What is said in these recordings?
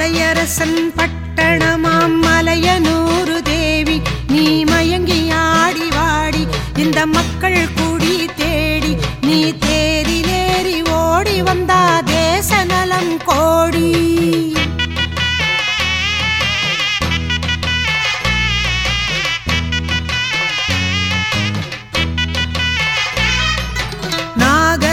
மலையரசன் பட்டணமாம் மலையனூரு தேவி நீ மயங்கி ஆடி வாடி இந்த மக்கள் கூடி தேடி நீ தேரிலேறி ஓடி வந்தா தேச நலம் கோடி நாக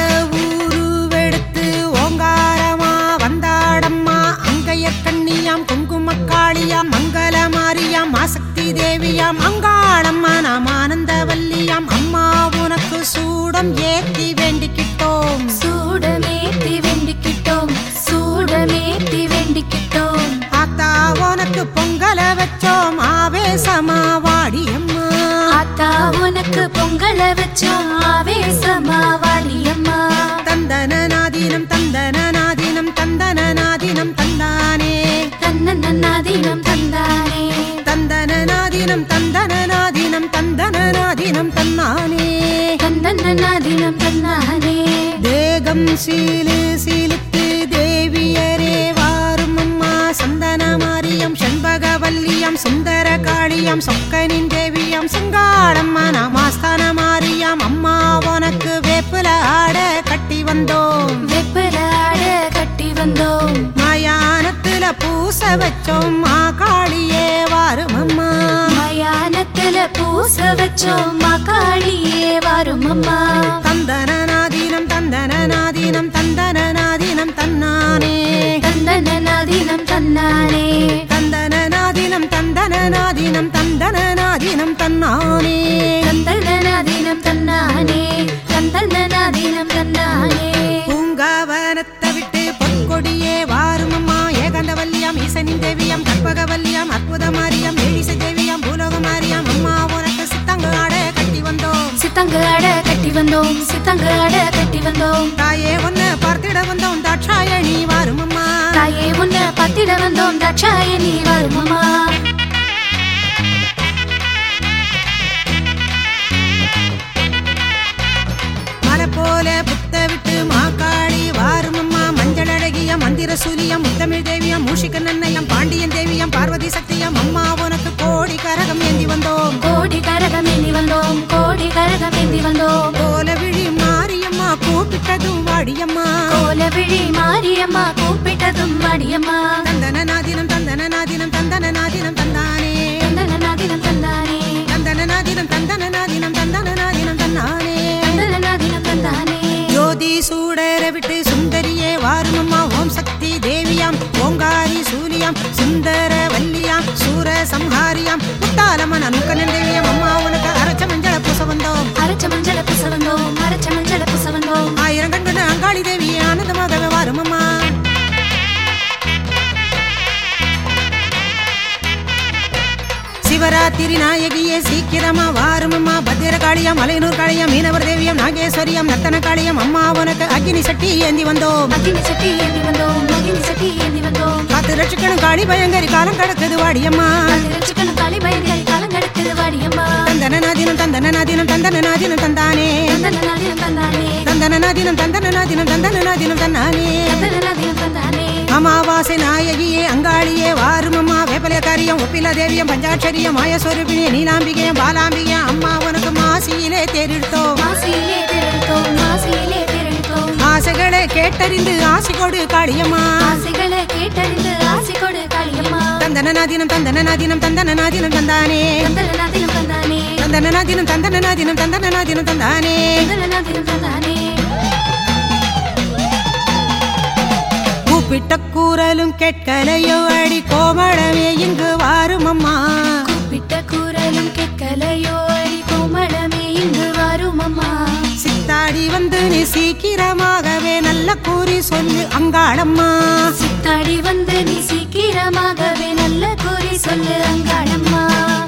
ஊருவெடுத்து ஓங்காரமா வந்தாடம்மா அங்கைய கண்ணியாம் குங்குமக்காளியாம் மங்கள மாரியாம் ஆசக்தி தேவியாம் அங்காளம்மா நாம் ஆனந்தவல்லியாம் அம்மா உனக்கு சூடம் ஏத்தி வேண்டிக்கிட்டோம் சூடமேத்தி வெண்டிக்கிட்டோம் சூடமேத்தி வெண்டிக்கிட்டோம் ஆத்தா உனக்கு பொங்கல வச்சோம் ஆவேசமா வாடியம்மா ஆத்தா உனக்கு பொங்கல வச்சோம் ஆவேசமா வாடியம்மா தந்தன நாதீனம் தந்தன நாதீனம் தந்தன நாதீனம் தந்தானே தன்னன் நாதினம் தந்தானே தந்தன நாதீனம் தந்தன நாதீனம் தந்தன நாதீனம் தன்னானே தன்னன் நாதினம் தந்தானே தேகம் சீலு சீலுக்கு தேவியரே வாரும் அம்மா சந்தன மாரியம் செண்பகவல்லியம் சுந்தர காளியம் சொக்கனின் தேவியம் செங்காளம்மா நாமாஸ்தான மாரியம் அம்மா உனக்கு வேப்புல ஆட கட்டி வந்தோம் வெப்பலாட கட்டி வந்தோம் மயானத்துல பூச வச்சோம் மா காளியே வாரும் அம்மா மயானத்துல பூச வச்சோம் மகாளியே வரும் அம்மா தந்தன நாதீனம் தந்தன நாதீனம் தந்தன நாதீனம் தன்னானே தந்தன நாதினம் தன்னானே தந்தன நாதீனம் தந்தன நாதீனம் தந்தன நாதீனம் தன்னானே தந்தன நாதினம் தன்னானே தந்தன நாதினம் தன்னானே பூங்காவனத்தை விட்டு பொற்கொடியே வாரும் அம்மா ஏகண்டவல்லியாம் ஈசனின் தேவியாம் கற்பகவல்லியாம் அற்புத மாரியாம் ஏழிசை தேவியாம் பூலோக மாரியாம் அம்மா உனக்கு சித்தங்க ஆட கட்டி வந்தோம் சித்தங்க அட கட்டி வந்தோம் சித்தங்க அட கட்டி வந்தோம் தாயே ஒன்ன பார்த்திட வந்தோம் தாட்சாயணி வாரும் அம்மா தாயே உன்னை பத்திட வந்தோம் தட்சாயணி வரும் அம்மா மலை போல புத்த விட்டு மாக்காளி வாரும் அம்மா மஞ்சள் அழகிய மந்திர சூலியம் முத்தமிழ் தேவியம் மூஷிக நன்னயம் பாண்டியன் தேவியம் பார்வதி சக்தியம் அம்மா உனக்கு கோடி கரகம் ஏந்தி வந்தோம் கோடி கரகம் ஏந்தி வந்தோம் கோடி கரகம் ஏந்தி வந்தோம் கோல விழி மாரியம்மா கூப்பிட்டதும் வாடியம்மா கோல விழி மாரியம்மா கூப்பிட்டதும் வாடியம்மா தந்தன நாதினம் தந்தன நாதினம் தந்தன நாதினம் தந்தானே தந்தன நாதினம் தந்தானே தந்தன நாதினம் தந்தன நாதினம் தந்தன நாதினம் தந்தானே தந்தன நாதினம் தந்தானே ஜோதி சூடர விட்டு சுந்தரியே வாருமம்மா ஓம் சக்தி தேவியாம் ஓங்காரி சூலியாம் சுந்தர வல்லியாம் சூர சம்ஹாரியாம் முத்தாலம்மன் அனுக்கனன் தேவியாம் அம்மா உனக்கு அரைச்ச மஞ்சள பூச வந்தோம் அரைச்ச மஞ்சள புச வந்தோம் அரைச்ச மஞ்சள புச வந்தோம் ஆயிரம் கண்கொண்ட அங்காளி தேவியே ஆனந்தமாகவே வாருமம்மா சிவராத்திரி நாயகியே சீக்கிரமா வாருமம்மா பத்திர காளியம் மலையனூர் காளியம் மீனவர் தேவியம் நாகேஸ்வரியம் நத்தன காளியம் அம்மா உனக்கு அக்னி சட்டி ஏந்தி வந்தோம் அகினி சட்டி ஏந்தி வந்தோம் அகினி சட்டி ஏந்தி வந்தோம் காத்து லட்சக்கணும் காளி பயங்கரி காலம் கடக்குது வாடியம்மா அதிரட்சிக்கணும் காளி பயங்கரி காலம் கடக்குது வாடியம்மா தந்தன நாதினம் தந்தன நாதினம் தந்தன நாதினம் தந்தானே தந்தன நாதினம் தந்தானே தந்தன நாதினம் தந்தன நாதினம் தந்தன நாதினம் தந்தானே தந்தன நாதினம் தந்தானே அமாவாசை நாயகியே அங்காளியே வாருமம்மா வேப்பலக்காரியம் ஒப்பில தேவியம் பஞ்சாட்சரியம் மாயஸ்வரூபிணிய நீலாம்பிகையம் பாலாம்பிகையம் அம்மா உனக்கு மாசியிலே தேரிடுத்தோம் மாசியிலே திரளித்தோம் மாசியிலே திரளித்தோம் ஆசைகளை கேட்டறிந்து ஆசி கொடு காளியம்மா ஆசைகளை கேட்டறிந்து ஆசை கொடு காளியம்மா தந்தன நாதினம் தந்தன நாதினம் தந்தன நாதினம் தந்தானே தந்தன நாதினம் தந்தானே தந்தன நாதினம் தந்தன நாதினம் தந்தன நாதினம் தந்தானே தந்தன நாதினம் தந்தானே கூப்பிட்ட கூறலும் கேட்கலையோ அடி கோமளமே இங்கு வாரும் அம்மா கூப்பிட்ட குரலும் கேட்கலையோ அடி கோமளமே இங்கு வரும் அம்மா சித்தாடி வந்து நீ சீக்கிரமாகவே நல்ல கூறி சொல்லு அங்காளம்மா சித்தாடி வந்து நீ சீக்கிரமாகவே நல்ல கூறி சொல்லு அங்காளம்மா